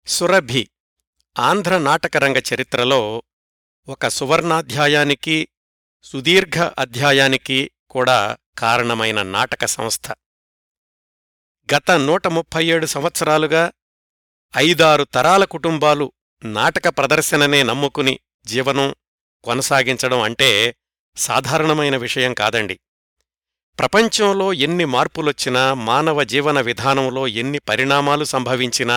సురభి ఆంధ్ర నాటకరంగ చరిత్రలో ఒక సువర్ణాధ్యాయానికి సుదీర్ఘ అధ్యాయానికి కూడా కారణమైన నాటక సంస్థ గత నూట ముప్పై ఏడు సంవత్సరాలుగా ఐదారు తరాల కుటుంబాలు నాటక ప్రదర్శననే నమ్ముకుని జీవనం కొనసాగించడం అంటే సాధారణమైన విషయం కాదండి ప్రపంచంలో ఎన్ని మార్పులొచ్చినా మానవ జీవన విధానంలో ఎన్ని పరిణామాలు సంభవించినా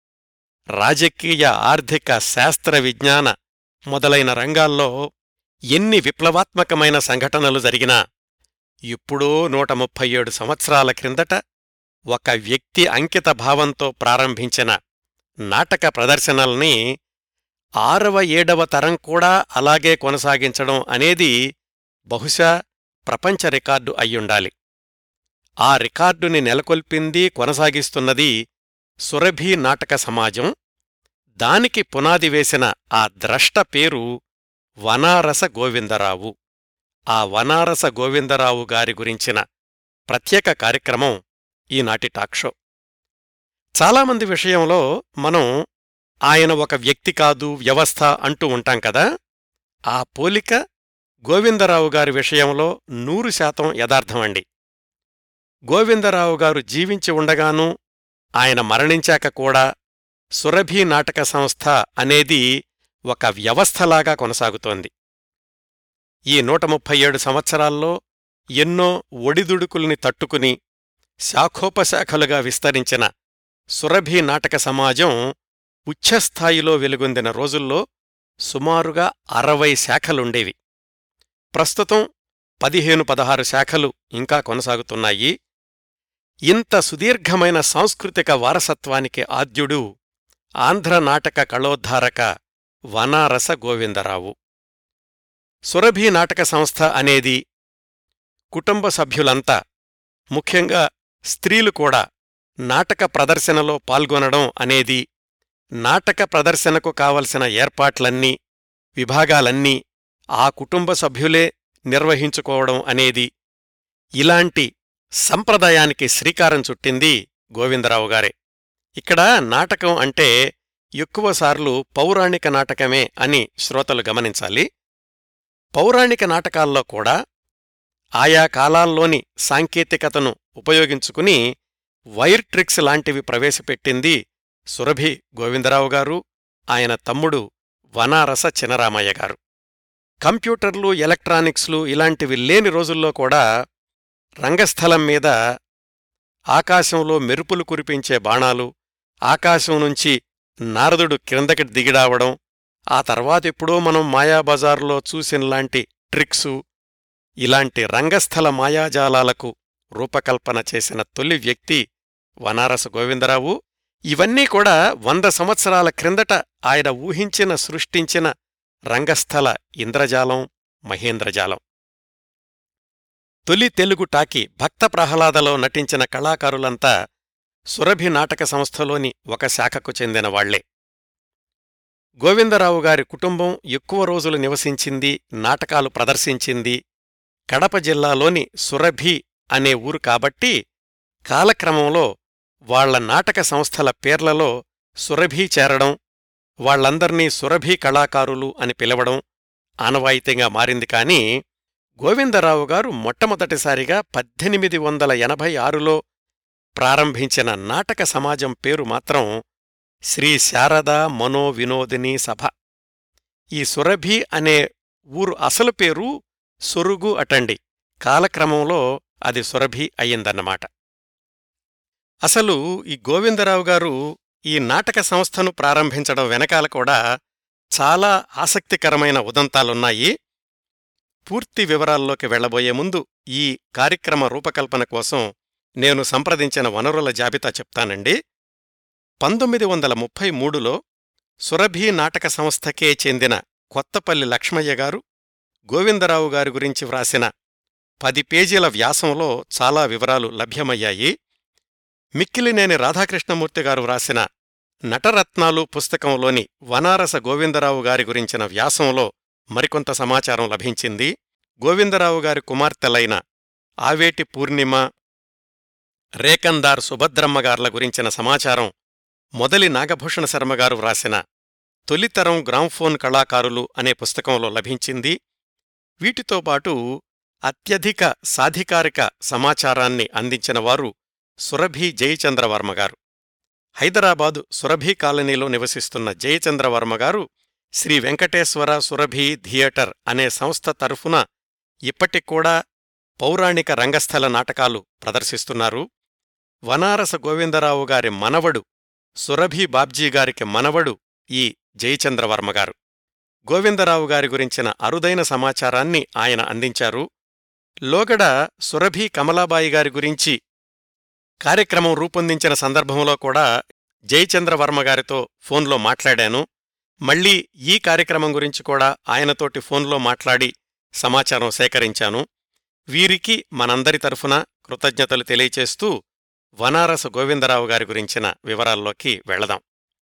రాజకీయ ఆర్థిక శాస్త్ర విజ్ఞాన మొదలైన రంగాల్లో ఎన్ని విప్లవాత్మకమైన సంఘటనలు జరిగినా ఇప్పుడో నూట ముప్పై ఏడు సంవత్సరాల క్రిందట ఒక వ్యక్తి అంకిత భావంతో ప్రారంభించిన నాటక ప్రదర్శనల్ని ఆరవ ఏడవ తరం కూడా అలాగే కొనసాగించడం అనేది బహుశా ప్రపంచ రికార్డు అయ్యుండాలి ఆ రికార్డుని నెలకొల్పింది కొనసాగిస్తున్నది సురభి నాటక సమాజం దానికి పునాది వేసిన ఆ ద్రష్ట పేరు వనారస గోవిందరావు ఆ వనారస గోవిందరావు గారి గురించిన ప్రత్యేక కార్యక్రమం ఈనాటి టాక్షో చాలామంది విషయంలో మనం ఆయన ఒక వ్యక్తి కాదు వ్యవస్థ అంటూ ఉంటాం కదా ఆ పోలిక గోవిందరావు గారి విషయంలో నూరు శాతం యథార్థమండి గోవిందరావు గారు జీవించి ఉండగానూ ఆయన మరణించాక కూడా సురభి నాటక సంస్థ అనేది ఒక వ్యవస్థలాగా కొనసాగుతోంది ఈ నూట ముప్పై ఏడు సంవత్సరాల్లో ఎన్నో ఒడిదుడుకుల్ని తట్టుకుని శాఖోపశాఖలుగా విస్తరించిన సురభి నాటక సమాజం ఉచ్ఛస్థాయిలో వెలుగొందిన రోజుల్లో సుమారుగా అరవై శాఖలుండేవి ప్రస్తుతం పదిహేను పదహారు శాఖలు ఇంకా కొనసాగుతున్నాయి ఇంత సుదీర్ఘమైన సాంస్కృతిక వారసత్వానికి ఆద్యుడు ఆంధ్ర నాటక కళోద్ధారక వనారస గోవిందరావు సురభి నాటక సంస్థ అనేది కుటుంబ సభ్యులంతా ముఖ్యంగా స్త్రీలు కూడా నాటక ప్రదర్శనలో పాల్గొనడం అనేది నాటక ప్రదర్శనకు కావలసిన ఏర్పాట్లన్నీ విభాగాలన్నీ ఆ కుటుంబ సభ్యులే నిర్వహించుకోవడం అనేది ఇలాంటి సంప్రదాయానికి శ్రీకారం చుట్టింది గోవిందరావు గారే ఇక్కడ నాటకం అంటే ఎక్కువసార్లు పౌరాణిక నాటకమే అని శ్రోతలు గమనించాలి పౌరాణిక నాటకాల్లో కూడా ఆయా కాలాల్లోని సాంకేతికతను ఉపయోగించుకుని వైర్ ట్రిక్స్ లాంటివి ప్రవేశపెట్టింది సురభి గోవిందరావు గారు ఆయన తమ్ముడు వనారస చినరామయ్య గారు కంప్యూటర్లు ఎలక్ట్రానిక్స్లు ఇలాంటివి లేని రోజుల్లో కూడా రంగస్థలం మీద ఆకాశంలో మెరుపులు కురిపించే బాణాలు ఆకాశం నుంచి నారదుడు క్రిందకి దిగిడావడం ఆ తర్వాతెప్పుడో మనం మాయాబజార్లో చూసినలాంటి ట్రిక్సు ఇలాంటి రంగస్థల మాయాజాలాలకు రూపకల్పన చేసిన తొలి వ్యక్తి వనారస గోవిందరావు ఇవన్నీ కూడా వంద సంవత్సరాల క్రిందట ఆయన ఊహించిన సృష్టించిన రంగస్థల ఇంద్రజాలం మహేంద్రజాలం తొలి తెలుగు టాకీ భక్త ప్రహ్లాదలో నటించిన కళాకారులంతా సురభి నాటక సంస్థలోని ఒక శాఖకు చెందిన వాళ్లే గోవిందరావు గారి కుటుంబం ఎక్కువ రోజులు నివసించింది నాటకాలు ప్రదర్శించింది కడప జిల్లాలోని సురభి అనే ఊరు కాబట్టి కాలక్రమంలో వాళ్ల నాటక సంస్థల పేర్లలో సురభి చేరడం వాళ్లందర్నీ సురభి కళాకారులు అని పిలవడం ఆనవాయితీగా మారింది కాని గోవిందరావు గారు మొట్టమొదటిసారిగా పద్దెనిమిది వందల ఎనభై ఆరులో ప్రారంభించిన నాటక సమాజం పేరు మాత్రం శ్రీ శారదా మనో వినోదిని సభ ఈ సురభి అనే ఊరు అసలు పేరు సొరుగు అటండి కాలక్రమంలో అది సురభి అయ్యిందన్నమాట అసలు ఈ గోవిందరావు గారు ఈ నాటక సంస్థను ప్రారంభించడం వెనకాల కూడా చాలా ఆసక్తికరమైన ఉదంతాలున్నాయి పూర్తి వివరాల్లోకి వెళ్లబోయే ముందు ఈ కార్యక్రమ రూపకల్పన కోసం నేను సంప్రదించిన వనరుల జాబితా చెప్తానండి పంతొమ్మిది వందల ముప్పై మూడులో సురభి నాటక సంస్థకే చెందిన కొత్తపల్లి లక్ష్మయ్య గారు గోవిందరావు గారి గురించి వ్రాసిన పది పేజీల వ్యాసంలో చాలా వివరాలు లభ్యమయ్యాయి మిక్కిలినేని రాధాకృష్ణమూర్తి గారు వ్రాసిన నటరత్నాలు పుస్తకంలోని వనారస గోవిందరావు గారి గురించిన వ్యాసంలో మరికొంత సమాచారం లభించింది గోవిందరావు గారి కుమార్తెలైన ఆవేటి పూర్ణిమ రేకందార్ సుభద్రమ్మగార్ల గురించిన సమాచారం మొదలి నాగభూషణ శర్మగారు వ్రాసిన తొలితరం గ్రామ్ఫోన్ కళాకారులు అనే పుస్తకంలో లభించింది వీటితో పాటు అత్యధిక సాధికారిక సమాచారాన్ని అందించినవారు సురభి జయచంద్రవర్మగారు హైదరాబాదు సురభి కాలనీలో నివసిస్తున్న జయచంద్రవర్మగారు శ్రీ వెంకటేశ్వర సురభి థియేటర్ అనే సంస్థ తరఫున ఇప్పటికూడా పౌరాణిక రంగస్థల నాటకాలు ప్రదర్శిస్తున్నారు వనారస గోవిందరావు గారి మనవడు సురభి బాబ్జీ గారికి మనవడు ఈ జయచంద్రవర్మగారు గోవిందరావు గారి గురించిన అరుదైన సమాచారాన్ని ఆయన అందించారు లోగడ సురభి కమలాబాయి గారి గురించి కార్యక్రమం రూపొందించిన సందర్భంలో కూడా జయచంద్రవర్మ గారితో ఫోన్లో మాట్లాడాను మళ్ళీ ఈ కార్యక్రమం గురించి కూడా ఆయనతోటి ఫోన్లో మాట్లాడి సమాచారం సేకరించాను వీరికి మనందరి తరఫున కృతజ్ఞతలు తెలియచేస్తూ వనారస గోవిందరావు గారి గురించిన వివరాల్లోకి వెళదాం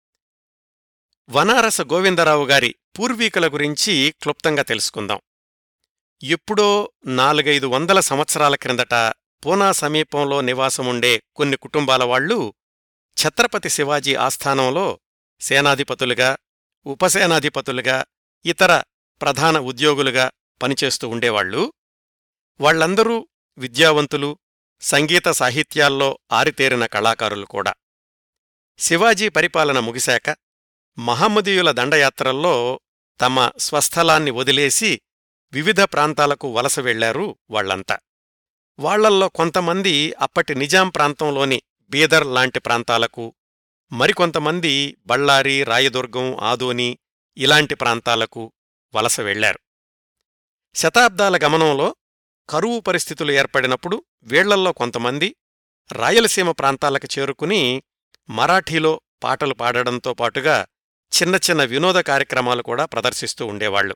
వనారస గోవిందరావు గారి పూర్వీకుల గురించి క్లుప్తంగా తెలుసుకుందాం ఎప్పుడో నాలుగైదు వందల సంవత్సరాల క్రిందట పూనా సమీపంలో నివాసముండే కొన్ని కుటుంబాల వాళ్లు ఛత్రపతి శివాజీ ఆస్థానంలో సేనాధిపతులుగా ఉపసేనాధిపతులుగా ఇతర ప్రధాన ఉద్యోగులుగా పనిచేస్తూ ఉండేవాళ్లు వాళ్లందరూ విద్యావంతులు సంగీత సాహిత్యాల్లో ఆరితేరిన కళాకారులు కూడా శివాజీ పరిపాలన ముగిశాక మహమ్మదీయుల దండయాత్రల్లో తమ స్వస్థలాన్ని వదిలేసి వివిధ ప్రాంతాలకు వలస వెళ్లారు వాళ్లంతా వాళ్లల్లో కొంతమంది అప్పటి నిజాం ప్రాంతంలోని బీదర్ లాంటి ప్రాంతాలకు మరికొంతమంది బళ్ళారి రాయదుర్గం ఆదోని ఇలాంటి ప్రాంతాలకు వలస వెళ్లారు శతాబ్దాల గమనంలో కరువు పరిస్థితులు ఏర్పడినప్పుడు వీళ్లల్లో కొంతమంది రాయలసీమ ప్రాంతాలకు చేరుకుని మరాఠీలో పాటలు పాడడంతో పాటుగా చిన్న చిన్న వినోద కార్యక్రమాలు కూడా ప్రదర్శిస్తూ ఉండేవాళ్లు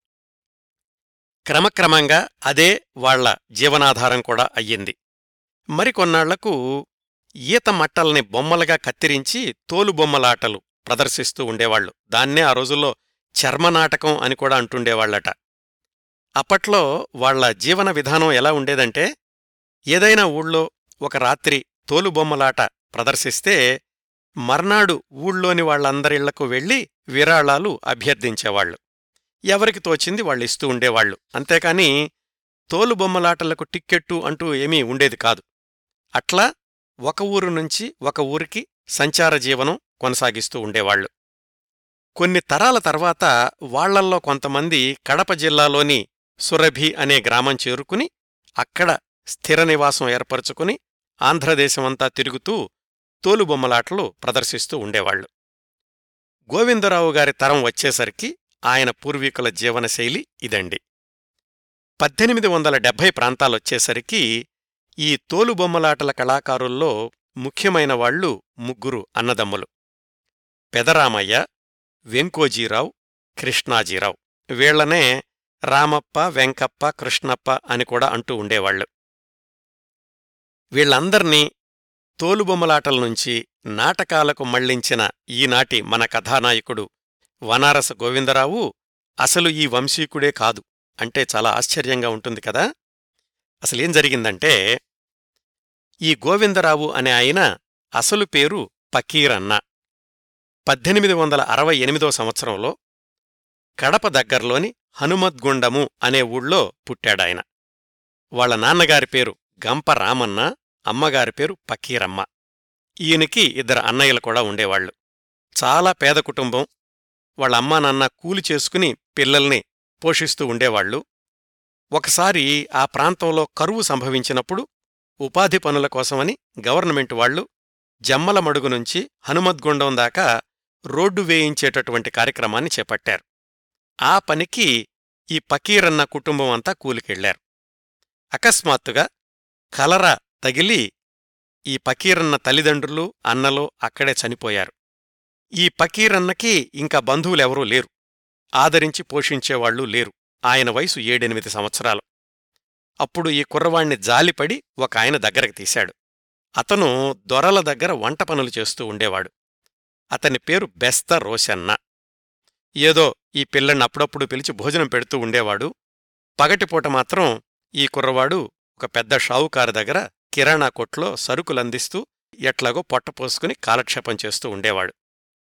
క్రమక్రమంగా అదే వాళ్ల జీవనాధారం కూడా అయ్యింది మరికొన్నాళ్లకు ఈత మట్టల్ని బొమ్మలుగా కత్తిరించి తోలుబొమ్మలాటలు ప్రదర్శిస్తూ ఉండేవాళ్లు దాన్నే ఆ రోజుల్లో చర్మనాటకం అని కూడా అంటుండేవాళ్లట అప్పట్లో వాళ్ల జీవన విధానం ఎలా ఉండేదంటే ఏదైనా ఊళ్ళో ఒక రాత్రి తోలుబొమ్మలాట ప్రదర్శిస్తే మర్నాడు ఊళ్ళోని వాళ్లందరిళ్లకు వెళ్లి విరాళాలు అభ్యర్థించేవాళ్లు ఎవరికి తోచింది వాళ్ళు ఇస్తూ ఉండేవాళ్లు అంతేకాని తోలుబొమ్మలాటలకు టిక్కెట్టు అంటూ ఏమీ ఉండేది కాదు అట్లా ఒక ఊరు నుంచి ఒక ఊరికి సంచార జీవనం కొనసాగిస్తూ ఉండేవాళ్లు కొన్ని తరాల తర్వాత వాళ్లల్లో కొంతమంది కడప జిల్లాలోని సురభి అనే గ్రామం చేరుకుని అక్కడ స్థిర నివాసం ఏర్పరచుకుని ఆంధ్రదేశమంతా తిరుగుతూ తోలుబొమ్మలాటలు ప్రదర్శిస్తూ ఉండేవాళ్లు గోవిందరావు గారి తరం వచ్చేసరికి ఆయన పూర్వీకుల జీవనశైలి ఇదండి పద్దెనిమిది వందల డెబ్భై ప్రాంతాలొచ్చేసరికి ఈ తోలుబొమ్మలాటల కళాకారుల్లో ముఖ్యమైన వాళ్లు ముగ్గురు అన్నదమ్ములు పెదరామయ్య వెంకోజీరావు కృష్ణాజీరావు వీళ్లనే రామప్ప వెంకప్ప కృష్ణప్ప అని కూడా అంటూ ఉండేవాళ్లు వీళ్లందర్నీ తోలుబొమ్మలాటల నుంచి నాటకాలకు మళ్లించిన ఈనాటి మన కథానాయకుడు వనారస గోవిందరావు అసలు ఈ వంశీకుడే కాదు అంటే చాలా ఆశ్చర్యంగా ఉంటుంది కదా అసలేం జరిగిందంటే ఈ గోవిందరావు అనే ఆయన అసలు పేరు పకీరన్న పద్దెనిమిది వందల అరవై ఎనిమిదో సంవత్సరంలో కడప దగ్గర్లోని హనుమద్గుండము అనే ఊళ్ళో పుట్టాడాయన వాళ్ల నాన్నగారి పేరు గంప రామన్న అమ్మగారి పేరు పకీరమ్మ ఈయనకి ఇద్దరు అన్నయ్యలు కూడా ఉండేవాళ్లు చాలా పేద కుటుంబం వాళ్ళ అమ్మా నాన్న కూలి చేసుకుని పిల్లల్ని పోషిస్తూ ఉండేవాళ్లు ఒకసారి ఆ ప్రాంతంలో కరువు సంభవించినప్పుడు ఉపాధి పనుల కోసమని గవర్నమెంట్ వాళ్లు జమ్మల మడుగు నుంచి హనుమద్గుండం దాకా రోడ్డు వేయించేటటువంటి కార్యక్రమాన్ని చేపట్టారు ఆ పనికి ఈ పకీరన్న కుటుంబం అంతా కూలికెళ్లారు అకస్మాత్తుగా కలరా తగిలి ఈ పకీరన్న తల్లిదండ్రులు అన్నలు అక్కడే చనిపోయారు ఈ పకీరన్నకి ఇంకా బంధువులెవరూ లేరు ఆదరించి పోషించేవాళ్లు లేరు ఆయన వయసు ఏడెనిమిది సంవత్సరాలు అప్పుడు ఈ కుర్రవాణ్ణి జాలిపడి ఒక ఆయన దగ్గరకు తీశాడు అతను దొరల దగ్గర వంట పనులు చేస్తూ ఉండేవాడు అతని పేరు బెస్త రోషన్న ఏదో ఈ పిల్లని అప్పుడప్పుడు పిలిచి భోజనం పెడుతూ ఉండేవాడు పగటిపూట మాత్రం ఈ కుర్రవాడు ఒక పెద్ద షావుకారు దగ్గర కిరాణా కొట్లో సరుకులందిస్తూ ఎట్లాగో పొట్ట పోసుకుని కాలక్షేపం చేస్తూ ఉండేవాడు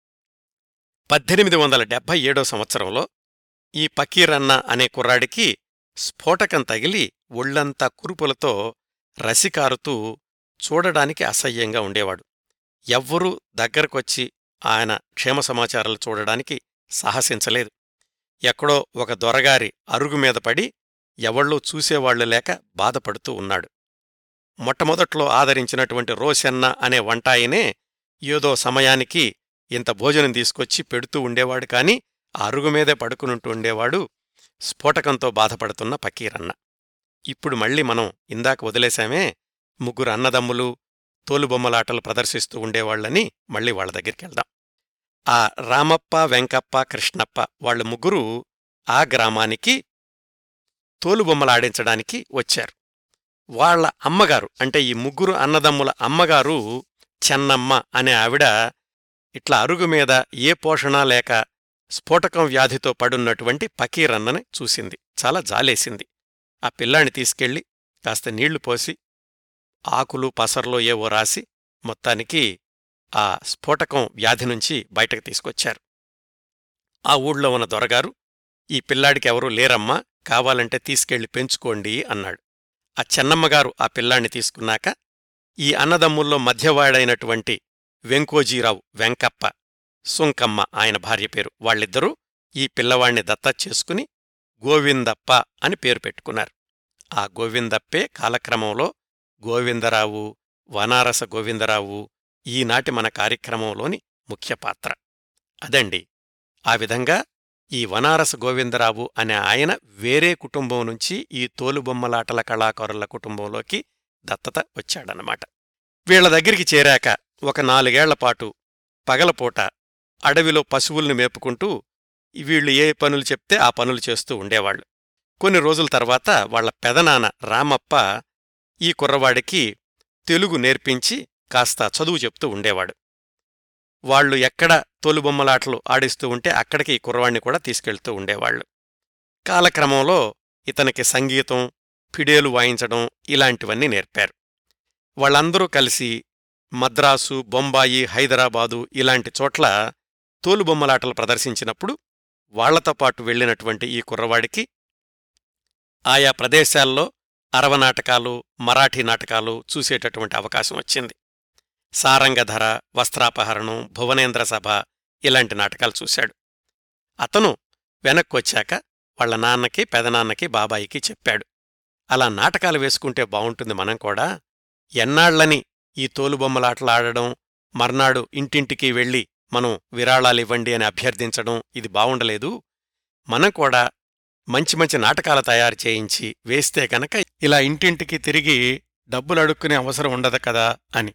పద్దెనిమిది వందల డెబ్భై ఏడో సంవత్సరంలో ఈ పకీరన్న అనే కుర్రాడికి స్ఫోటకం తగిలి ఒళ్లంతా కురుపులతో రసికారుతూ చూడడానికి అసహ్యంగా ఉండేవాడు ఎవ్వరూ దగ్గరకొచ్చి ఆయన క్షేమ సమాచారాలు చూడడానికి సాహసించలేదు ఎక్కడో ఒక దొరగారి అరుగు మీద పడి ఎవళ్ళూ చూసేవాళ్లు లేక బాధపడుతూ ఉన్నాడు మొట్టమొదట్లో ఆదరించినటువంటి రోషన్న అనే వంటాయనే ఏదో సమయానికి ఇంత భోజనం తీసుకొచ్చి పెడుతూ ఉండేవాడు కాని ఆ అరుగు మీదే పడుకునుంటూ ఉండేవాడు స్ఫోటకంతో బాధపడుతున్న పకీరన్న ఇప్పుడు మళ్ళీ మనం ఇందాక వదిలేశామే ముగ్గురు అన్నదమ్ములు తోలుబొమ్మలాటలు ప్రదర్శిస్తూ ఉండేవాళ్ళని మళ్ళీ వాళ్ళ దగ్గరికెళ్దాం ఆ రామప్ప వెంకప్ప కృష్ణప్ప వాళ్ళ ముగ్గురు ఆ గ్రామానికి తోలుబొమ్మలాడించడానికి వచ్చారు వాళ్ళ అమ్మగారు అంటే ఈ ముగ్గురు అన్నదమ్ముల అమ్మగారు చెన్నమ్మ అనే ఆవిడ ఇట్లా అరుగు మీద ఏ పోషణ లేక స్ఫోటకం వ్యాధితో పడున్నటువంటి పకీరన్నని చూసింది చాలా జాలేసింది ఆ పిల్లాన్ని తీసుకెళ్ళి కాస్త నీళ్లు పోసి ఆకులు పసర్లో ఏవో రాసి మొత్తానికి ఆ స్ఫోటకం వ్యాధి నుంచి బయటకు తీసుకొచ్చారు ఆ ఊళ్ళో ఉన్న దొరగారు ఈ పిల్లాడికి ఎవరూ లేరమ్మా కావాలంటే తీసుకెళ్లి పెంచుకోండి అన్నాడు ఆ చెన్నమ్మగారు ఆ పిల్లాన్ని తీసుకున్నాక ఈ అన్నదమ్ముల్లో మధ్యవాడైనటువంటి వెంకోజీరావు వెంకప్ప సుంకమ్మ ఆయన భార్య పేరు వాళ్ళిద్దరూ ఈ పిల్లవాణ్ణి దత్తత చేసుకుని గోవిందప్ప అని పేరు పెట్టుకున్నారు ఆ గోవిందప్పే కాలక్రమంలో గోవిందరావు వనారస గోవిందరావు ఈనాటి మన కార్యక్రమంలోని ముఖ్య పాత్ర అదండి ఆ విధంగా ఈ వనారస గోవిందరావు అనే ఆయన వేరే కుటుంబం నుంచి ఈ తోలుబొమ్మలాటల కళాకారుల కుటుంబంలోకి దత్తత వచ్చాడనమాట వీళ్ల దగ్గరికి చేరాక ఒక నాలుగేళ్లపాటు పగలపూట అడవిలో పశువుల్ని మేపుకుంటూ వీళ్ళు ఏ పనులు చెప్తే ఆ పనులు చేస్తూ ఉండేవాళ్లు కొన్ని రోజుల తర్వాత వాళ్ల పెదనాన్న రామప్ప ఈ కుర్రవాడికి తెలుగు నేర్పించి కాస్త చదువు చెప్తూ ఉండేవాడు వాళ్లు ఎక్కడ తోలుబొమ్మలాటలు ఆడిస్తూ ఉంటే అక్కడికి ఈ కుర్రవాణ్ణి కూడా తీసుకెళ్తూ ఉండేవాళ్లు కాలక్రమంలో ఇతనికి సంగీతం ఫిడేలు వాయించడం ఇలాంటివన్నీ నేర్పారు వాళ్ళందరూ కలిసి మద్రాసు బొంబాయి హైదరాబాదు ఇలాంటి చోట్ల తోలుబొమ్మలాటలు ప్రదర్శించినప్పుడు వాళ్లతో పాటు వెళ్లినటువంటి ఈ కుర్రవాడికి ఆయా ప్రదేశాల్లో అరవ నాటకాలు మరాఠీ నాటకాలు చూసేటటువంటి అవకాశం వచ్చింది సారంగధర వస్త్రాపహరణం భువనేంద్ర సభ ఇలాంటి నాటకాలు చూశాడు అతను వెనక్కొచ్చాక వాళ్ల నాన్నకి పెదనాన్నకి బాబాయికి చెప్పాడు అలా నాటకాలు వేసుకుంటే బావుంటుంది మనం కూడా ఎన్నాళ్లని ఈ తోలుబొమ్మలాటలాడడం మర్నాడు ఇంటింటికి వెళ్ళి మనం విరాళాలివ్వండి అని అభ్యర్థించడం ఇది బావుండలేదు మనం కూడా మంచి మంచి నాటకాలు తయారు చేయించి వేస్తే కనుక ఇలా ఇంటింటికి తిరిగి డబ్బులు అడుక్కునే అవసరం ఉండదు కదా అని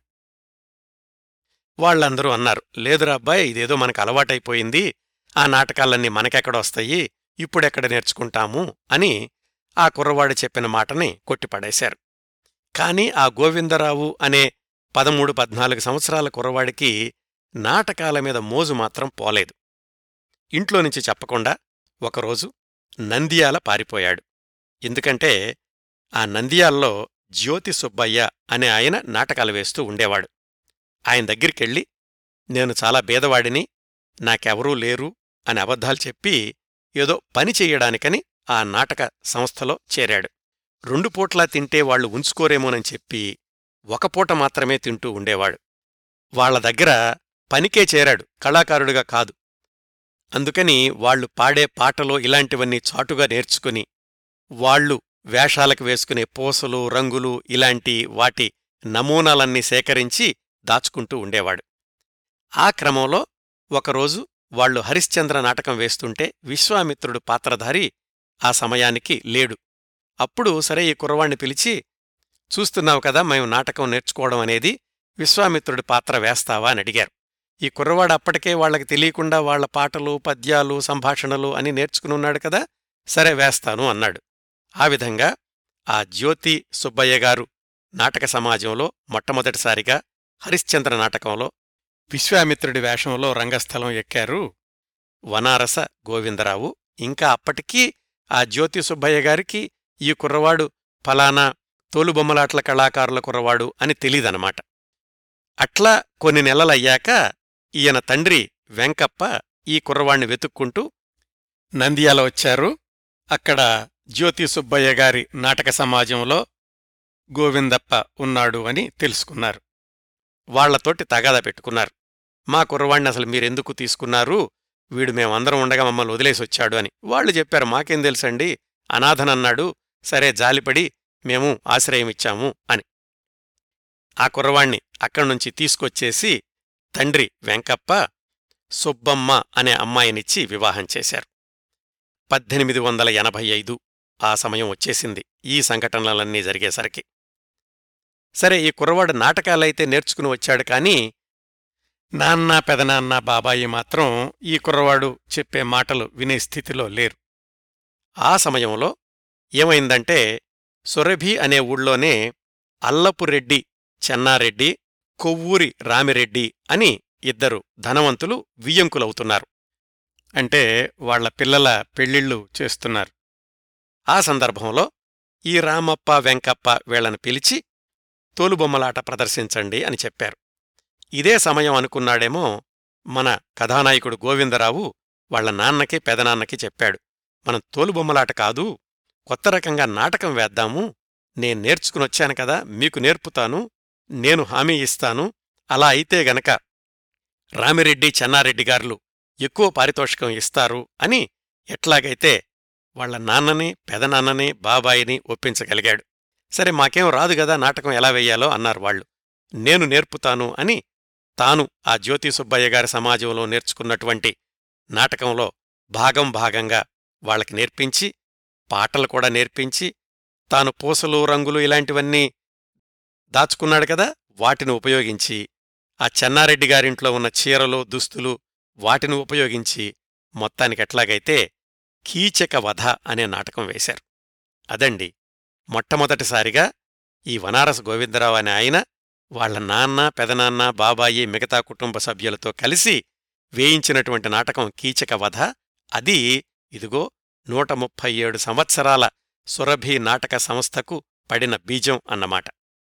వాళ్ళందరూ అన్నారు లేదురా అబ్బాయి ఇదేదో మనకు అలవాటైపోయింది ఆ నాటకాలన్నీ మనకెక్కడొస్తాయి ఇప్పుడెక్కడ నేర్చుకుంటాము అని ఆ కుర్రవాడు చెప్పిన మాటని కొట్టిపడేశారు కాని ఆ గోవిందరావు అనే పదమూడు పద్నాలుగు సంవత్సరాల కుర్రవాడికి నాటకాల మీద మోజు మాత్రం పోలేదు ఇంట్లో నుంచి చెప్పకుండా ఒకరోజు నంద్యాల పారిపోయాడు ఎందుకంటే ఆ నంద్యాల్లో జ్యోతి సుబ్బయ్య అనే ఆయన నాటకాలు వేస్తూ ఉండేవాడు ఆయన దగ్గరికెళ్ళి నేను చాలా బేదవాడిని నాకెవరూ లేరు అని అబద్ధాలు చెప్పి ఏదో పని చెయ్యడానికని ఆ నాటక సంస్థలో చేరాడు రెండు పూట్లా తింటే వాళ్లు ఉంచుకోరేమోనని చెప్పి ఒక పూట మాత్రమే తింటూ ఉండేవాడు వాళ్ల దగ్గర పనికే చేరాడు కళాకారుడిగా కాదు అందుకని వాళ్లు పాడే పాటలో ఇలాంటివన్నీ చాటుగా నేర్చుకుని వాళ్లు వేషాలకు వేసుకునే పూసలు రంగులు ఇలాంటి వాటి నమూనాలన్నీ సేకరించి దాచుకుంటూ ఉండేవాడు ఆ క్రమంలో ఒకరోజు వాళ్లు హరిశ్చంద్ర నాటకం వేస్తుంటే విశ్వామిత్రుడు పాత్రధారి ఆ సమయానికి లేడు అప్పుడు సరే ఈ కుర్రవాణ్ణి పిలిచి చూస్తున్నావు కదా మేము నాటకం నేర్చుకోవడం అనేది విశ్వామిత్రుడి పాత్ర వేస్తావా అని అడిగారు ఈ కుర్రవాడు అప్పటికే వాళ్లకి తెలియకుండా వాళ్ల పాటలు పద్యాలు సంభాషణలు అని నేర్చుకునున్నాడు కదా సరే వేస్తాను అన్నాడు ఆ విధంగా ఆ జ్యోతి సుబ్బయ్య గారు నాటక సమాజంలో మొట్టమొదటిసారిగా హరిశ్చంద్ర నాటకంలో విశ్వామిత్రుడి వేషంలో రంగస్థలం ఎక్కారు వనారస గోవిందరావు ఇంకా అప్పటికీ ఆ జ్యోతి సుబ్బయ్య గారికి ఈ కుర్రవాడు ఫలానా తోలుబొమ్మలాట్ల కళాకారుల కుర్రవాడు అని తెలీదనమాట అట్లా కొన్ని నెలలయ్యాక ఈయన తండ్రి వెంకప్ప ఈ కుర్రవాణ్ణి వెతుక్కుంటూ నంద్యాల వచ్చారు అక్కడ జ్యోతి సుబ్బయ్య గారి నాటక సమాజంలో గోవిందప్ప ఉన్నాడు అని తెలుసుకున్నారు వాళ్లతోటి తగాదా పెట్టుకున్నారు మా కుర్రవాణ్ణి అసలు మీరెందుకు తీసుకున్నారు వీడు మేమందరం ఉండగా మమ్మల్ని వదిలేసొచ్చాడు అని వాళ్ళు చెప్పారు మాకేం తెలుసండి అనాథనన్నాడు సరే జాలిపడి మేము ఆశ్రయమిచ్చాము అని ఆ కుర్రవాణ్ణి అక్కడ్నుంచి తీసుకొచ్చేసి తండ్రి వెంకప్ప సుబ్బమ్మ అనే అమ్మాయినిచ్చి వివాహం చేశారు పద్దెనిమిది వందల ఎనభై ఐదు ఆ సమయం వచ్చేసింది ఈ సంఘటనలన్నీ జరిగేసరికి సరే ఈ కుర్రవాడు నాటకాలైతే నేర్చుకుని వచ్చాడు కానీ నాన్న పెదనాన్న బాబాయి మాత్రం ఈ కుర్రవాడు చెప్పే మాటలు వినే స్థితిలో లేరు ఆ సమయంలో ఏమైందంటే సురభి అనే ఊళ్ళోనే అల్లపురెడ్డి చెన్నారెడ్డి కొవ్వూరి రామిరెడ్డి అని ఇద్దరు ధనవంతులు వియ్యంకులవుతున్నారు అంటే వాళ్ల పిల్లల పెళ్ళిళ్ళు చేస్తున్నారు ఆ సందర్భంలో ఈ రామప్ప వెంకప్ప వీళ్లను పిలిచి తోలుబొమ్మలాట ప్రదర్శించండి అని చెప్పారు ఇదే సమయం అనుకున్నాడేమో మన కథానాయకుడు గోవిందరావు వాళ్ల నాన్నకి పెదనాన్నకి చెప్పాడు మనం తోలుబొమ్మలాట కాదు కొత్త రకంగా నాటకం వేద్దాము నేను నేర్చుకునొచ్చాను కదా మీకు నేర్పుతాను నేను హామీ ఇస్తాను అలా అయితే గనక రామిరెడ్డి చెన్నారెడ్డి గారులు ఎక్కువ పారితోషికం ఇస్తారు అని ఎట్లాగైతే వాళ్ల నాన్నని పెదనాన్నని బాబాయిని ఒప్పించగలిగాడు సరే మాకేం రాదు గదా నాటకం ఎలా వెయ్యాలో అన్నారు వాళ్ళు నేను నేర్పుతాను అని తాను ఆ జ్యోతి సుబ్బయ్య గారి సమాజంలో నేర్చుకున్నటువంటి నాటకంలో భాగం భాగంగా వాళ్ళకి నేర్పించి పాటలు కూడా నేర్పించి తాను పూసలు రంగులు ఇలాంటివన్నీ దాచుకున్నాడు కదా వాటిని ఉపయోగించి ఆ చెన్నారెడ్డి గారింట్లో ఉన్న చీరలు దుస్తులు వాటిని ఉపయోగించి మొత్తానికెట్లాగైతే కీచక వధ అనే నాటకం వేశారు అదండి మొట్టమొదటిసారిగా ఈ వనారస గోవిందరావు అనే ఆయన వాళ్ల నాన్న పెదనాన్న బాబాయి మిగతా కుటుంబ సభ్యులతో కలిసి వేయించినటువంటి నాటకం కీచక వధ అది ఇదిగో నూట ముప్పై ఏడు సంవత్సరాల సురభి నాటక సంస్థకు పడిన బీజం అన్నమాట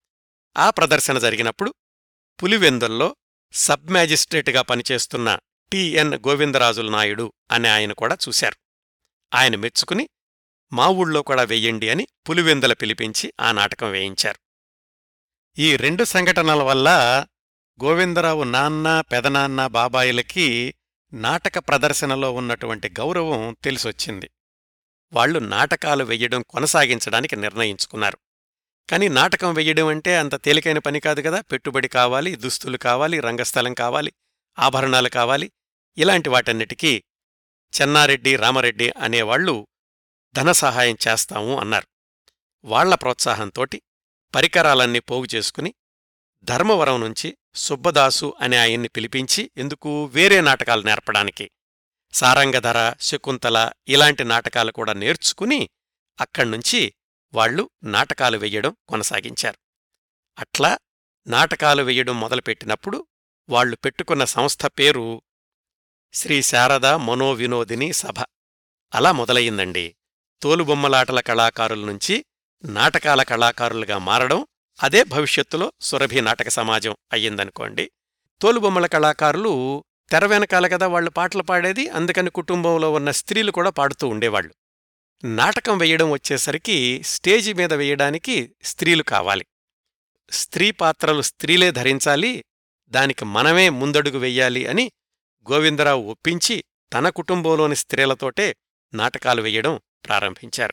ఆ ప్రదర్శన జరిగినప్పుడు పులివెందుల్లో సబ్ మ్యాజిస్ట్రేటుగా పనిచేస్తున్న టిఎన్ గోవిందరాజుల నాయుడు అనే ఆయన కూడా చూశారు ఆయన మెచ్చుకుని మా ఊళ్ళో కూడా వెయ్యండి అని పులివెందుల పిలిపించి ఆ నాటకం వేయించారు ఈ రెండు సంఘటనల వల్ల గోవిందరావు నాన్న పెదనాన్న బాబాయిలకి నాటక ప్రదర్శనలో ఉన్నటువంటి గౌరవం తెలిసొచ్చింది వాళ్లు నాటకాలు వెయ్యడం కొనసాగించడానికి నిర్ణయించుకున్నారు కాని నాటకం వెయ్యడం అంటే అంత తేలికైన పని కాదు కదా పెట్టుబడి కావాలి దుస్తులు కావాలి రంగస్థలం కావాలి ఆభరణాలు కావాలి ఇలాంటి వాటన్నిటికీ చెన్నారెడ్డి రామరెడ్డి అనేవాళ్లు ధన సహాయం చేస్తాము అన్నారు వాళ్ల ప్రోత్సాహంతోటి పరికరాలన్నీ పోగు చేసుకుని ధర్మవరం నుంచి సుబ్బదాసు అనే ఆయన్ని పిలిపించి ఎందుకు వేరే నాటకాలు నేర్పడానికి సారంగధర శకుంతల ఇలాంటి నాటకాలు కూడా నేర్చుకుని అక్కడ్నుంచి వాళ్లు నాటకాలు వెయ్యడం కొనసాగించారు అట్లా నాటకాలు వెయ్యడం మొదలుపెట్టినప్పుడు వాళ్లు పెట్టుకున్న సంస్థ పేరు శ్రీ శారద మనోవినోదిని సభ అలా మొదలయిందండి తోలుబొమ్మలాటల కళాకారుల నుంచి నాటకాల కళాకారులుగా మారడం అదే భవిష్యత్తులో సురభి నాటక సమాజం అయ్యిందనుకోండి తోలుబొమ్మల కళాకారులు తెర వెనకాల కదా వాళ్లు పాటలు పాడేది అందుకని కుటుంబంలో ఉన్న స్త్రీలు కూడా పాడుతూ ఉండేవాళ్లు నాటకం వెయ్యడం వచ్చేసరికి స్టేజి మీద వెయ్యడానికి స్త్రీలు కావాలి స్త్రీ పాత్రలు స్త్రీలే ధరించాలి దానికి మనమే ముందడుగు వెయ్యాలి అని గోవిందరావు ఒప్పించి తన కుటుంబంలోని స్త్రీలతోటే నాటకాలు వెయ్యడం ప్రారంభించారు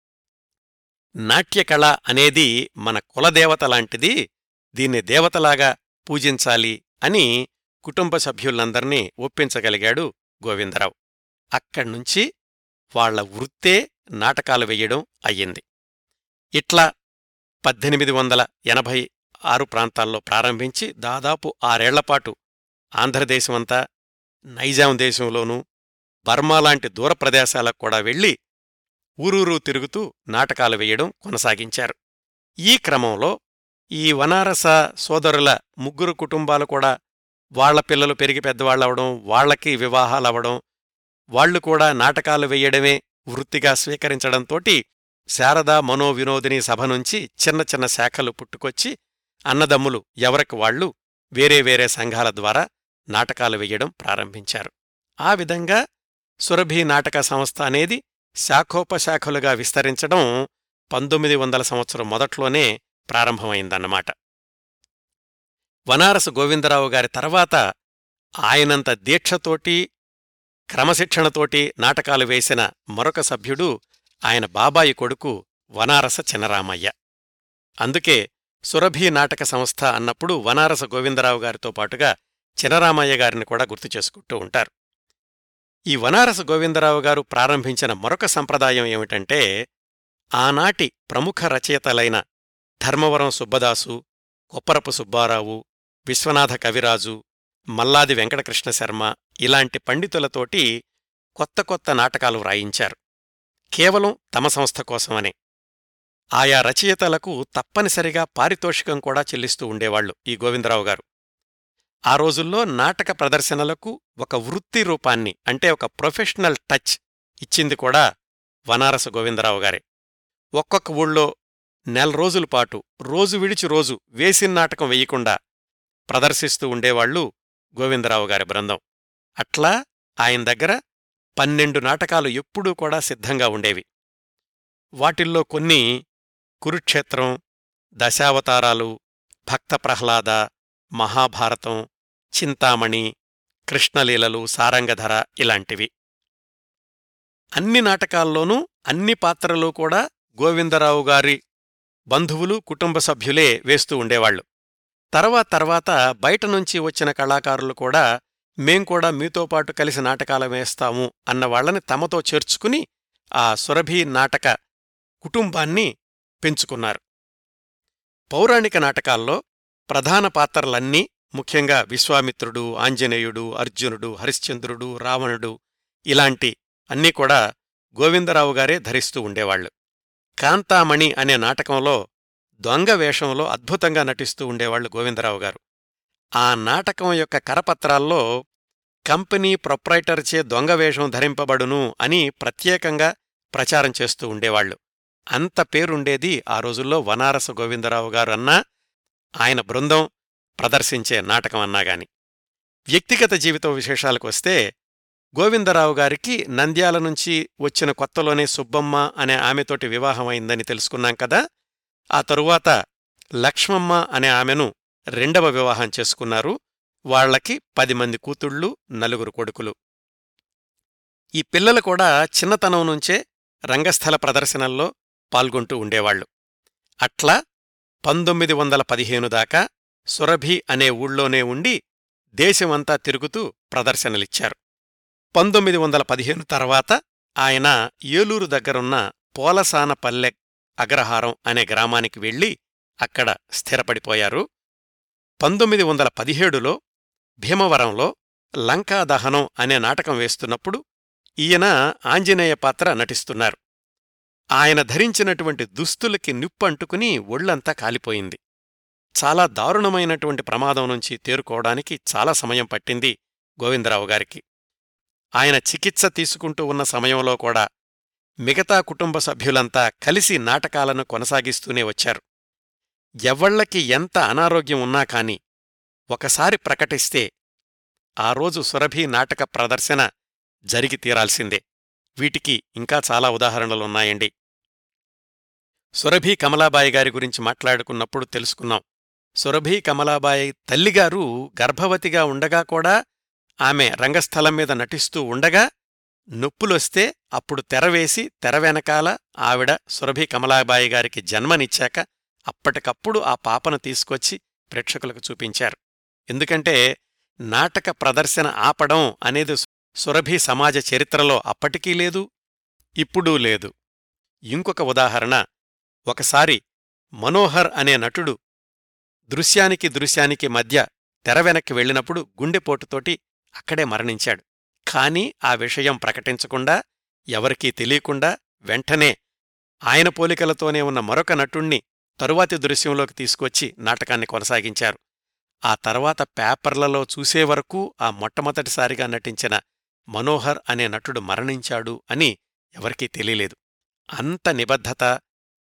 నాట్యకళ అనేది మన కులదేవత లాంటిది దీన్ని దేవతలాగా పూజించాలి అని కుటుంబ సభ్యులందర్నీ ఒప్పించగలిగాడు గోవిందరావు అక్కడ్నుంచి వాళ్ల వృత్తే నాటకాలు వెయ్యడం అయ్యింది ఇట్లా పద్దెనిమిది వందల ఎనభై ఆరు ప్రాంతాల్లో ప్రారంభించి దాదాపు ఆరేళ్లపాటు ఆంధ్రదేశమంతా నైజాం దేశంలోనూ బర్మా లాంటి దూర ప్రదేశాలకు కూడా వెళ్లి ఊరూరూ తిరుగుతూ నాటకాలు వేయడం కొనసాగించారు ఈ క్రమంలో ఈ వనారస సోదరుల ముగ్గురు కుటుంబాలు కూడా వాళ్ల పిల్లలు పెరిగి పెద్దవాళ్ళవడం వాళ్లకి వివాహాలవడం వాళ్లు కూడా నాటకాలు వెయ్యడమే వృత్తిగా స్వీకరించడంతోటి శారదా మనోవినోదిని సభ నుంచి చిన్న చిన్న శాఖలు పుట్టుకొచ్చి అన్నదమ్ములు ఎవరికి వాళ్లు వేరే వేరే సంఘాల ద్వారా నాటకాలు వెయ్యడం ప్రారంభించారు ఆ విధంగా సురభి నాటక సంస్థ అనేది శాఖోపశాఖలుగా విస్తరించడం పంతొమ్మిది వందల సంవత్సరం మొదట్లోనే ప్రారంభమైందన్నమాట వనారసు గోవిందరావు గారి తర్వాత ఆయనంత దీక్షతోటి క్రమశిక్షణతోటి నాటకాలు వేసిన మరొక సభ్యుడు ఆయన బాబాయి కొడుకు వనారస చినరామయ్య అందుకే సురభి నాటక సంస్థ అన్నప్పుడు వనారస గోవిందరావు గారితో పాటుగా చినరామయ్య గారిని కూడా గుర్తు చేసుకుంటూ ఉంటారు ఈ వనారస గోవిందరావు గారు ప్రారంభించిన మరొక సంప్రదాయం ఏమిటంటే ఆనాటి ప్రముఖ రచయితలైన ధర్మవరం సుబ్బదాసు కొప్పరపు సుబ్బారావు విశ్వనాథ కవిరాజు మల్లాది వెంకటకృష్ణ శర్మ ఇలాంటి పండితులతోటి కొత్త కొత్త నాటకాలు వ్రాయించారు కేవలం తమ సంస్థ కోసమనే ఆయా రచయితలకు తప్పనిసరిగా పారితోషికం కూడా చెల్లిస్తూ ఉండేవాళ్లు ఈ గోవిందరావు గారు ఆ రోజుల్లో నాటక ప్రదర్శనలకు ఒక వృత్తి రూపాన్ని అంటే ఒక ప్రొఫెషనల్ టచ్ ఇచ్చింది కూడా వనారస గోవిందరావు గారే ఒక్కొక్క ఊళ్ళో నెల రోజుల పాటు రోజు విడిచి రోజు వేసిన నాటకం వెయ్యకుండా ప్రదర్శిస్తూ ఉండేవాళ్లు గోవిందరావు గారి బృందం అట్లా ఆయన దగ్గర పన్నెండు నాటకాలు ఎప్పుడూ కూడా సిద్ధంగా ఉండేవి వాటిల్లో కొన్ని కురుక్షేత్రం దశావతారాలు భక్త ప్రహ్లాద మహాభారతం చింతామణి కృష్ణలీలలు సారంగధర ఇలాంటివి అన్ని నాటకాల్లోనూ అన్ని పాత్రలు కూడా గోవిందరావు గారి బంధువులు కుటుంబ సభ్యులే వేస్తూ ఉండేవాళ్లు తర్వాత తర్వాత బయట నుంచి వచ్చిన కళాకారులు కూడా మేం కూడా మీతో పాటు కలిసి నాటకాలు వేస్తాము అన్న వాళ్ళని తమతో చేర్చుకుని ఆ సురభి నాటక కుటుంబాన్ని పెంచుకున్నారు పౌరాణిక నాటకాల్లో ప్రధాన పాత్రలన్నీ ముఖ్యంగా విశ్వామిత్రుడు ఆంజనేయుడు అర్జునుడు హరిశ్చంద్రుడు రావణుడు ఇలాంటి అన్నీ కూడా గోవిందరావు గారే ధరిస్తూ ఉండేవాళ్లు కాంతామణి అనే నాటకంలో దొంగ వేషంలో అద్భుతంగా నటిస్తూ ఉండేవాళ్లు గోవిందరావు గారు ఆ నాటకం యొక్క కరపత్రాల్లో కంపెనీ ప్రొప్రైటర్చే దొంగ వేషం ధరింపబడును అని ప్రత్యేకంగా ప్రచారం చేస్తూ ఉండేవాళ్లు అంత పేరుండేది ఆ రోజుల్లో వనారస గోవిందరావు గారు అన్నా ఆయన బృందం ప్రదర్శించే నాటకం అన్నాగాని వ్యక్తిగత జీవిత విశేషాలకు వస్తే గోవిందరావు గారికి నంద్యాల నుంచి వచ్చిన కొత్తలోనే సుబ్బమ్మ అనే ఆమెతోటి వివాహమైందని తెలుసుకున్నాం కదా ఆ తరువాత లక్ష్మమ్మ అనే ఆమెను రెండవ వివాహం చేసుకున్నారు వాళ్లకి పది మంది కూతుళ్ళు నలుగురు కొడుకులు ఈ పిల్లలు కూడా చిన్నతనం నుంచే రంగస్థల ప్రదర్శనల్లో పాల్గొంటూ ఉండేవాళ్లు అట్లా పంతొమ్మిది వందల పదిహేను దాకా సురభి అనే ఊళ్ళోనే ఉండి దేశమంతా తిరుగుతూ ప్రదర్శనలిచ్చారు పంతొమ్మిది వందల పదిహేను తర్వాత ఆయన ఏలూరు దగ్గరున్న పోలసానపల్లె అగ్రహారం అనే గ్రామానికి వెళ్లి అక్కడ స్థిరపడిపోయారు పంతొమ్మిది వందల పదిహేడులో భీమవరంలో లంకాదహనం అనే నాటకం వేస్తున్నప్పుడు ఈయన ఆంజనేయ పాత్ర నటిస్తున్నారు ఆయన ధరించినటువంటి దుస్తులకి నిప్పంటుకుని ఒళ్లంతా కాలిపోయింది చాలా దారుణమైనటువంటి ప్రమాదం నుంచి తేరుకోవడానికి చాలా సమయం పట్టింది గోవిందరావు గారికి ఆయన చికిత్స తీసుకుంటూ ఉన్న సమయంలో కూడా మిగతా కుటుంబ సభ్యులంతా కలిసి నాటకాలను కొనసాగిస్తూనే వచ్చారు ఎవ్వళ్లకి ఎంత అనారోగ్యం ఉన్నా కాని ఒకసారి ప్రకటిస్తే ఆ రోజు సురభి నాటక ప్రదర్శన జరిగి తీరాల్సిందే వీటికి ఇంకా చాలా ఉదాహరణలున్నాయండి సురభి కమలాబాయి గారి గురించి మాట్లాడుకున్నప్పుడు తెలుసుకున్నాం సురభి కమలాబాయి తల్లిగారు గర్భవతిగా ఉండగా కూడా ఆమె రంగస్థలం మీద నటిస్తూ ఉండగా నొప్పులొస్తే అప్పుడు తెరవేసి తెర వెనకాల ఆవిడ సురభి కమలాబాయి గారికి జన్మనిచ్చాక అప్పటికప్పుడు ఆ పాపను తీసుకొచ్చి ప్రేక్షకులకు చూపించారు ఎందుకంటే నాటక ప్రదర్శన ఆపడం అనేది సురభి సమాజ చరిత్రలో అప్పటికీ లేదు ఇప్పుడూ లేదు ఇంకొక ఉదాహరణ ఒకసారి మనోహర్ అనే నటుడు దృశ్యానికి దృశ్యానికి మధ్య తెర వెనక్కి వెళ్ళినప్పుడు గుండెపోటుతోటి అక్కడే మరణించాడు కాని ఆ విషయం ప్రకటించకుండా ఎవరికీ తెలియకుండా వెంటనే ఆయన పోలికలతోనే ఉన్న మరొక నటుణ్ణి తరువాతి దృశ్యంలోకి తీసుకొచ్చి నాటకాన్ని కొనసాగించారు ఆ తర్వాత పేపర్లలో చూసే వరకు ఆ మొట్టమొదటిసారిగా నటించిన మనోహర్ అనే నటుడు మరణించాడు అని ఎవరికీ తెలియలేదు అంత నిబద్ధత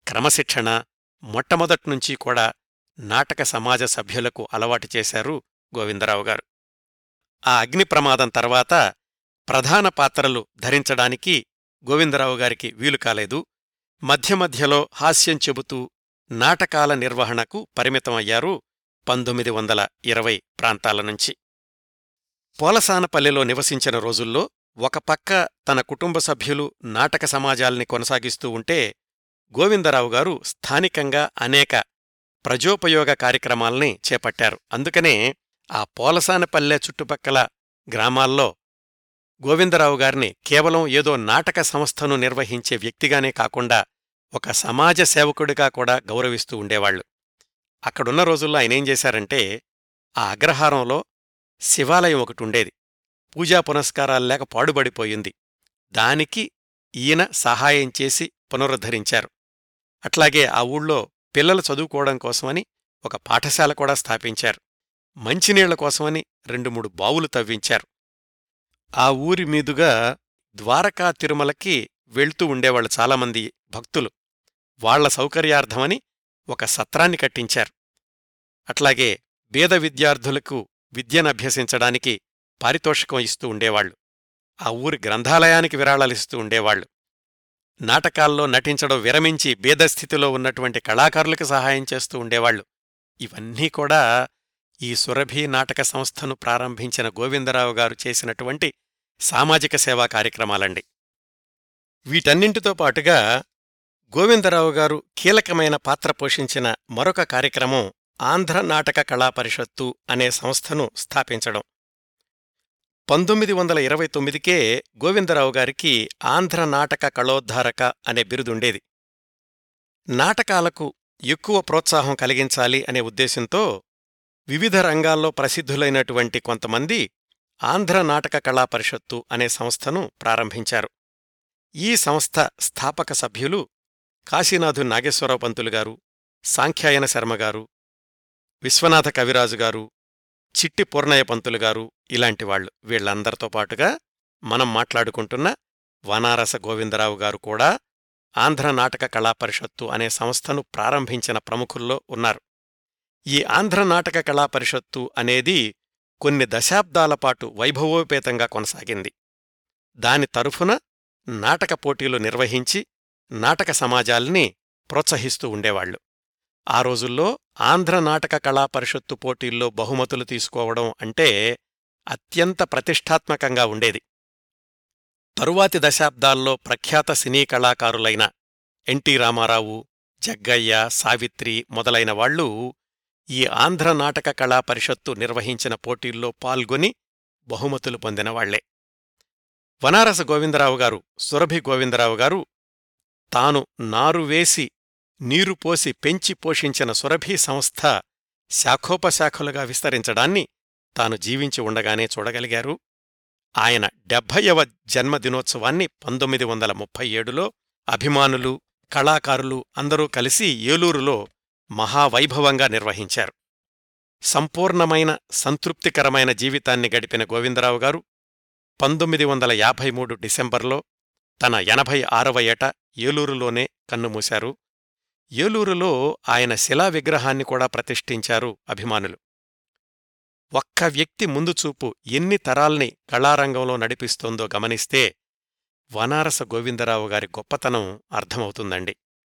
క్రమశిక్షణ మొట్టమొదట్నుంచి కూడా నాటక సమాజ సభ్యులకు అలవాటు చేశారు గోవిందరావు గారు ఆ అగ్ని ప్రమాదం తర్వాత ప్రధాన పాత్రలు ధరించడానికి గోవిందరావు గారికి వీలు కాలేదు మధ్య మధ్యలో హాస్యం చెబుతూ నాటకాల నిర్వహణకు పరిమితమయ్యారు పంతొమ్మిది వందల ఇరవై ప్రాంతాల నుంచి పోలసానపల్లెలో నివసించిన రోజుల్లో ఒక పక్క తన కుటుంబ సభ్యులు నాటక సమాజాల్ని కొనసాగిస్తూ ఉంటే గోవిందరావు గారు స్థానికంగా అనేక ప్రజోపయోగ కార్యక్రమాల్ని చేపట్టారు అందుకనే ఆ పోలసానపల్లె చుట్టుపక్కల గ్రామాల్లో గోవిందరావు గారిని కేవలం ఏదో నాటక సంస్థను నిర్వహించే వ్యక్తిగానే కాకుండా ఒక సమాజ సేవకుడిగా కూడా గౌరవిస్తూ ఉండేవాళ్లు అక్కడున్న రోజుల్లో ఆయనేం చేశారంటే ఆ అగ్రహారంలో శివాలయం ఒకటి ఉండేది పూజా పునస్కారాలు లేక పాడుబడిపోయింది దానికి ఈయన సహాయం చేసి పునరుద్ధరించారు అట్లాగే ఆ ఊళ్ళో పిల్లలు చదువుకోవడం కోసమని ఒక పాఠశాల కూడా స్థాపించారు మంచినీళ్ల కోసమని రెండు మూడు బావులు తవ్వించారు ఆ ఊరి మీదుగా ద్వారకా తిరుమలకి వెళ్తూ ఉండేవాళ్లు చాలామంది భక్తులు వాళ్ల సౌకర్యార్థమని ఒక సత్రాన్ని కట్టించారు అట్లాగే పేద విద్యార్థులకు విద్యనభ్యసించడానికి పారితోషికం ఇస్తూ ఉండేవాళ్లు ఆ ఊరి గ్రంథాలయానికి విరాళాలిస్తూ ఉండేవాళ్లు నాటకాల్లో నటించడం విరమించి బేదస్థితిలో ఉన్నటువంటి కళాకారులకు సహాయం చేస్తూ ఉండేవాళ్లు ఇవన్నీ కూడా ఈ సురభి నాటక సంస్థను ప్రారంభించిన గోవిందరావు గారు చేసినటువంటి సామాజిక సేవా కార్యక్రమాలండి వీటన్నింటితో పాటుగా గోవిందరావు గారు కీలకమైన పాత్ర పోషించిన మరొక కార్యక్రమం ఆంధ్ర నాటక కళా పరిషత్తు అనే సంస్థను స్థాపించడం పంతొమ్మిది వందల ఇరవై తొమ్మిదికే గోవిందరావు గారికి ఆంధ్ర నాటక కళోద్ధారక అనే బిరుదుండేది నాటకాలకు ఎక్కువ ప్రోత్సాహం కలిగించాలి అనే ఉద్దేశంతో వివిధ రంగాల్లో ప్రసిద్ధులైనటువంటి కొంతమంది ఆంధ్ర నాటక కళా పరిషత్తు అనే సంస్థను ప్రారంభించారు ఈ సంస్థ స్థాపక సభ్యులు కాశీనాథు నాగేశ్వరరావు పంతులు గారు సాంఖ్యాయన శర్మగారు విశ్వనాథ కవిరాజు గారు చిట్టి పూర్ణయ్య పంతులు గారు ఇలాంటివాళ్లు వీళ్లందరితో పాటుగా మనం మాట్లాడుకుంటున్న వనారస గోవిందరావు గారు కూడా ఆంధ్ర నాటక కళా పరిషత్తు అనే సంస్థను ప్రారంభించిన ప్రముఖుల్లో ఉన్నారు ఈ ఆంధ్ర నాటక కళా పరిషత్తు అనేది కొన్ని దశాబ్దాల పాటు వైభవోపేతంగా కొనసాగింది దాని తరఫున నాటక పోటీలు నిర్వహించి నాటక సమాజాల్ని ప్రోత్సహిస్తూ ఉండేవాళ్లు ఆ రోజుల్లో ఆంధ్ర నాటక కళా పరిషత్తు పోటీల్లో బహుమతులు తీసుకోవడం అంటే అత్యంత ప్రతిష్టాత్మకంగా ఉండేది తరువాతి దశాబ్దాల్లో ప్రఖ్యాత సినీ కళాకారులైన ఎన్టీ రామారావు జగ్గయ్య సావిత్రి మొదలైన వాళ్లు ఈ ఆంధ్ర నాటక కళా పరిషత్తు నిర్వహించిన పోటీల్లో పాల్గొని బహుమతులు పొందినవాళ్లే వనారస గోవిందరావు గారు సురభి గోవిందరావు గారు తాను నారు వేసి నీరు పోసి పెంచి పోషించిన సురభి సంస్థ శాఖోపశాఖలుగా విస్తరించడాన్ని తాను జీవించి ఉండగానే చూడగలిగారు ఆయన డెబ్భైవ జన్మదినోత్సవాన్ని పంతొమ్మిది వందల ముప్పై ఏడులో అభిమానులు కళాకారులు అందరూ కలిసి ఏలూరులో మహావైభవంగా నిర్వహించారు సంపూర్ణమైన సంతృప్తికరమైన జీవితాన్ని గడిపిన గోవిందరావు గారు పంతొమ్మిది వందల యాభై మూడు డిసెంబర్లో తన ఎనభై ఆరవ ఏట ఏలూరులోనే కన్నుమూశారు ఏలూరులో ఆయన శిలా విగ్రహాన్ని కూడా ప్రతిష్ఠించారు అభిమానులు ఒక్క వ్యక్తి ముందుచూపు ఎన్ని తరాల్ని కళారంగంలో నడిపిస్తోందో గమనిస్తే వనారస గోవిందరావు గారి గొప్పతనం అర్థమవుతుందండి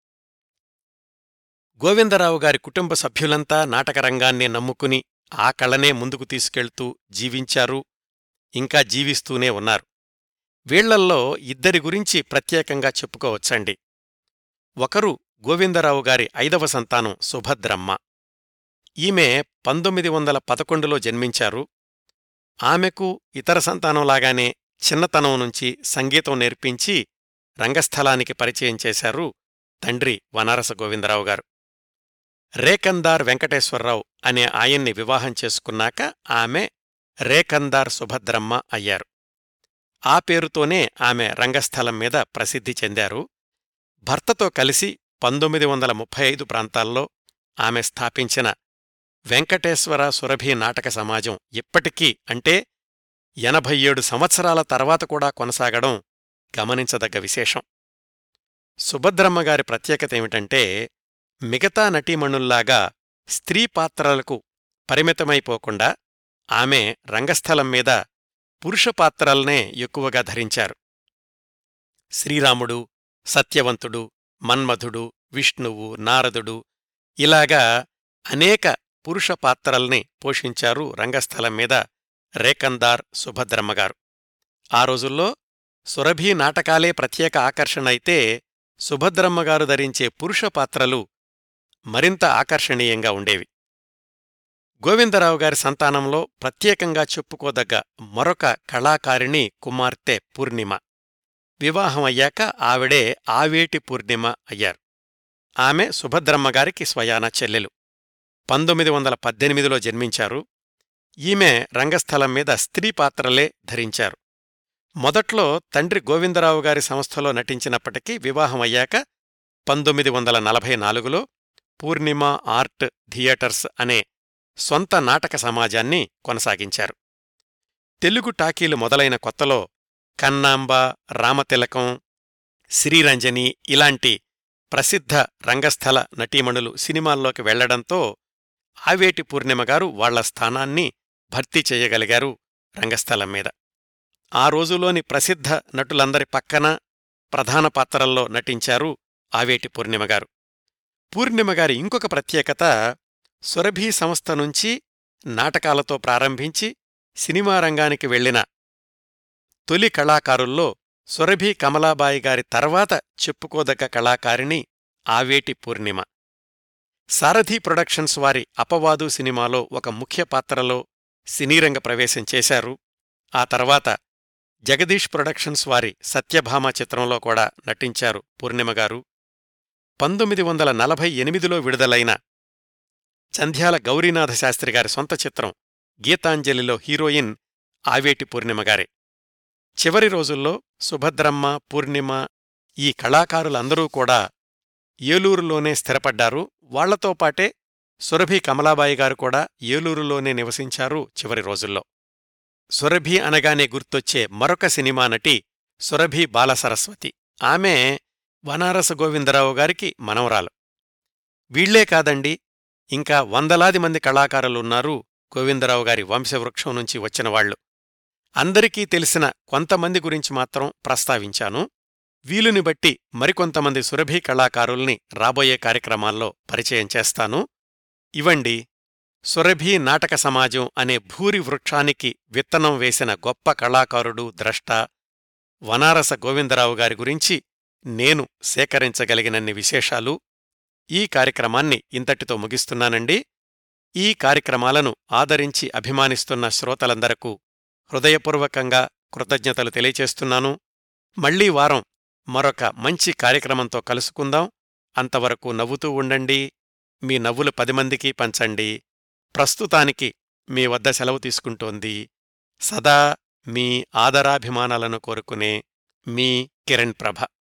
గోవిందరావు గారి కుటుంబ సభ్యులంతా నాటకరంగాన్నే నమ్ముకుని ఆ కళనే ముందుకు తీసుకెళ్తూ జీవించారు ఇంకా జీవిస్తూనే ఉన్నారు వీళ్లల్లో ఇద్దరి గురించి ప్రత్యేకంగా చెప్పుకోవచ్చండి ఒకరు గోవిందరావు గారి ఐదవ సంతానం సుభద్రమ్మ ఈమె పంతొమ్మిది వందల పదకొండులో జన్మించారు ఆమెకు ఇతర సంతానంలాగానే చిన్నతనం నుంచి సంగీతం నేర్పించి రంగస్థలానికి పరిచయం చేశారు తండ్రి వనారస గోవిందరావు గారు రేకందార్ వెంకటేశ్వరరావు అనే ఆయన్ని వివాహం చేసుకున్నాక ఆమె రేకందార్ సుభద్రమ్మ అయ్యారు ఆ పేరుతోనే ఆమె రంగస్థలం మీద ప్రసిద్ధి చెందారు భర్తతో కలిసి పంతొమ్మిది వందల ముప్పై ఐదు ప్రాంతాల్లో ఆమె స్థాపించిన వెంకటేశ్వర సురభి నాటక సమాజం ఇప్పటికీ అంటే ఎనభై ఏడు సంవత్సరాల తర్వాత కూడా కొనసాగడం గమనించదగ్గ విశేషం సుభద్రమ్మగారి ప్రత్యేకతేమిటంటే మిగతా నటీమణుల్లాగా స్త్రీ పాత్రలకు పరిమితమైపోకుండా ఆమె రంగస్థలం మీద పురుష పాత్రల్నే ఎక్కువగా ధరించారు శ్రీరాముడు సత్యవంతుడు మన్మధుడు విష్ణువు నారదుడు ఇలాగా అనేక పురుష పాత్రల్ని పోషించారు రంగస్థలం మీద రేకందార్ సుభద్రమ్మగారు ఆ రోజుల్లో సురభి నాటకాలే ప్రత్యేక ఆకర్షణ అయితే సుభద్రమ్మగారు ధరించే పురుష పాత్రలు మరింత ఆకర్షణీయంగా ఉండేవి గోవిందరావు గారి సంతానంలో ప్రత్యేకంగా చెప్పుకోదగ్గ మరొక కళాకారిణి కుమార్తె పూర్ణిమ వివాహం అయ్యాక ఆవిడే ఆవేటి పూర్ణిమ అయ్యారు ఆమె సుభద్రమ్మగారికి స్వయాన చెల్లెలు పంతొమ్మిది వందల పద్దెనిమిదిలో జన్మించారు ఈమె రంగస్థలం మీద స్త్రీ పాత్రలే ధరించారు మొదట్లో తండ్రి గోవిందరావు గారి సంస్థలో నటించినప్పటికీ వివాహం అయ్యాక పంతొమ్మిది వందల నలభై నాలుగులో పూర్ణిమ ఆర్ట్ థియేటర్స్ అనే సొంత నాటక సమాజాన్ని కొనసాగించారు తెలుగు టాకీలు మొదలైన కొత్తలో కన్నాంబ రామతిలకం శ్రీరంజని ఇలాంటి ప్రసిద్ధ రంగస్థల నటీమణులు సినిమాల్లోకి వెళ్లడంతో ఆవేటి పూర్ణిమగారు వాళ్ల స్థానాన్ని భర్తీ చేయగలిగారు రంగస్థలం మీద ఆ రోజులోని ప్రసిద్ధ నటులందరి పక్కన ప్రధాన పాత్రల్లో నటించారు ఆవేటి పూర్ణిమగారు పూర్ణిమగారి ఇంకొక ప్రత్యేకత సురభి సంస్థ నుంచి నాటకాలతో ప్రారంభించి సినిమా రంగానికి వెళ్లిన తొలి కళాకారుల్లో సురభి కమలాబాయి గారి తర్వాత చెప్పుకోదగ్గ కళాకారిణి ఆవేటి పూర్ణిమ సారథి ప్రొడక్షన్స్ వారి అపవాదు సినిమాలో ఒక ముఖ్య పాత్రలో సినీరంగ ప్రవేశం చేశారు ఆ తర్వాత జగదీష్ ప్రొడక్షన్స్ వారి సత్యభామ చిత్రంలో కూడా నటించారు పూర్ణిమగారు పంతొమ్మిది వందల నలభై ఎనిమిదిలో విడుదలైన చంధ్యాల గౌరీనాథ శాస్త్రి గారి సొంత చిత్రం గీతాంజలిలో హీరోయిన్ ఆవేటి పూర్ణిమగారే చివరి రోజుల్లో సుభద్రమ్మ పూర్ణిమ ఈ కళాకారులందరూ కూడా ఏలూరులోనే స్థిరపడ్డారు వాళ్లతో పాటే సురభి కమలాబాయి గారు కూడా ఏలూరులోనే నివసించారు చివరి రోజుల్లో సురభి అనగానే గుర్తొచ్చే మరొక సినిమా నటి సురభి బాలసరస్వతి ఆమె వనారస గోవిందరావు గారికి మనవరాలు వీళ్లే కాదండి ఇంకా వందలాది మంది కళాకారులున్నారు గోవిందరావు గారి వంశవృక్షం నుంచి వచ్చినవాళ్లు అందరికీ తెలిసిన కొంతమంది గురించి మాత్రం ప్రస్తావించాను వీలుని బట్టి మరికొంతమంది సురభి కళాకారుల్ని రాబోయే కార్యక్రమాల్లో పరిచయం చేస్తాను ఇవండి సురభి నాటక సమాజం అనే భూరి వృక్షానికి విత్తనం వేసిన గొప్ప కళాకారుడు ద్రష్ట వనారస గోవిందరావు గారి గురించి నేను సేకరించగలిగినన్ని విశేషాలు ఈ కార్యక్రమాన్ని ఇంతటితో ముగిస్తున్నానండి ఈ కార్యక్రమాలను ఆదరించి అభిమానిస్తున్న శ్రోతలందరకు హృదయపూర్వకంగా కృతజ్ఞతలు తెలియచేస్తున్నాను మళ్లీ వారం మరొక మంచి కార్యక్రమంతో కలుసుకుందాం అంతవరకు నవ్వుతూ ఉండండి మీ నవ్వులు పది మందికి పంచండి ప్రస్తుతానికి మీ వద్ద సెలవు తీసుకుంటోంది సదా మీ ఆదరాభిమానాలను కోరుకునే మీ కిరణ్ ప్రభ